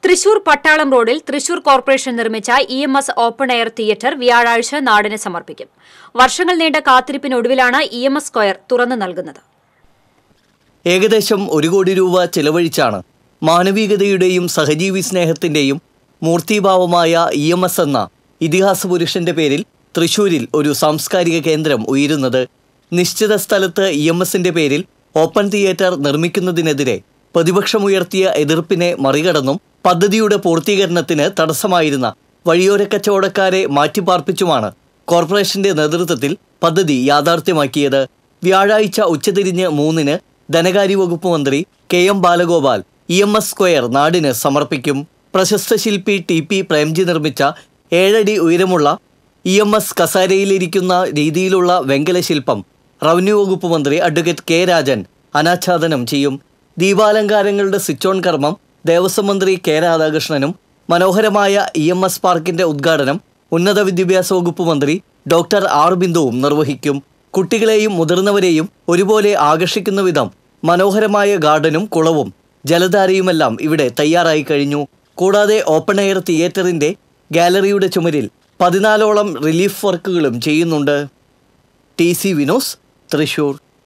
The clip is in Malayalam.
തൃശൂർ പട്ടാളം റോഡിൽ തൃശൂർ കോർപ്പറേഷൻ നിർമ്മിച്ച E M S open air theatre വ്യാഴാഴ്ച നാടിന് സമർപ്പിക്കും വർഷങ്ങൾ നീണ്ട കാത്തിരിപ്പിനൊടുവിലാണ് ഇ എം എസ് സ്ക്വയർ തുറന്നു നൽകുന്നത് ഏകദേശം ഒരു കോടി രൂപ ചെലവഴിച്ചാണ് മാനവികതയുടെയും സഹജീവി സ്നേഹത്തിന്റെയും മൂർത്തിഭാവമായ ഇ എം എസ് എന്ന ഇതിഹാസ പുരുഷന്റെ പേരിൽ തൃശൂരിൽ ഒരു സാംസ്കാരിക കേന്ദ്രം ഉയരുന്നത് നിശ്ചിത സ്ഥലത്ത് ഇ എം എസിന്റെ പേരിൽ ഓപ്പൺ തിയേറ്റർ നിർമ്മിക്കുന്നതിനെതിരെ പ്രതിപക്ഷമുയർത്തിയ എതിർപ്പിനെ മറികടന്നും പദ്ധതിയുടെ പൂർത്തീകരണത്തിന് തടസ്സമായിരുന്ന വഴിയോര കച്ചവടക്കാരെ മാറ്റിപ്പാർപ്പിച്ചുമാണ് കോർപ്പറേഷന്റെ നേതൃത്വത്തിൽ പദ്ധതി യാഥാർത്ഥ്യമാക്കിയത് വ്യാഴാഴ്ച ഉച്ചതിരിഞ്ഞ് മൂന്നിന് ധനകാര്യ വകുപ്പ് മന്ത്രി K M Balagopal E M S square നാടിന് സമർപ്പിക്കും പ്രശസ്ത ശില്പി ടി പി പ്രേംജി നിർമ്മിച്ച ഏഴടി ഉയരമുള്ള ഇ എം എസ് കസാരയിലിരിക്കുന്ന രീതിയിലുള്ള വെങ്കല ശില്പം റവന്യൂ വകുപ്പ് മന്ത്രി അഡ്വക്കേറ്റ് കെ രാജൻ അനാച്ഛാദനം ചെയ്യും ദീപാലങ്കാരങ്ങളുടെ സ്വിച്ച് ഓൺ കർമ്മം ദേവസ്വം മന്ത്രി കെ രാധാകൃഷ്ണനും മനോഹരമായ ഇ എം എസ് പാർക്കിന്റെ ഉദ്ഘാടനം ഉന്നത വിദ്യാഭ്യാസ വകുപ്പ് മന്ത്രി ഡോക്ടർ ആർ ബിന്ദുവും നിർവഹിക്കും കുട്ടികളെയും മുതിർന്നവരെയും ഒരുപോലെ ആകർഷിക്കുന്ന വിധം മനോഹരമായ ഗാർഡനും കുളവും ജലധാരയുമെല്ലാം ഇവിടെ തയ്യാറായി കഴിഞ്ഞു കൂടാതെ ഓപ്പൺ എയർ തിയേറ്ററിന്റെ ഗാലറിയുടെ ചുമരിൽ പതിനാലോളം റിലീഫ് വർക്കുകളും ചെയ്യുന്നുണ്ട് ടി സി വിനോസ് തൃശൂർ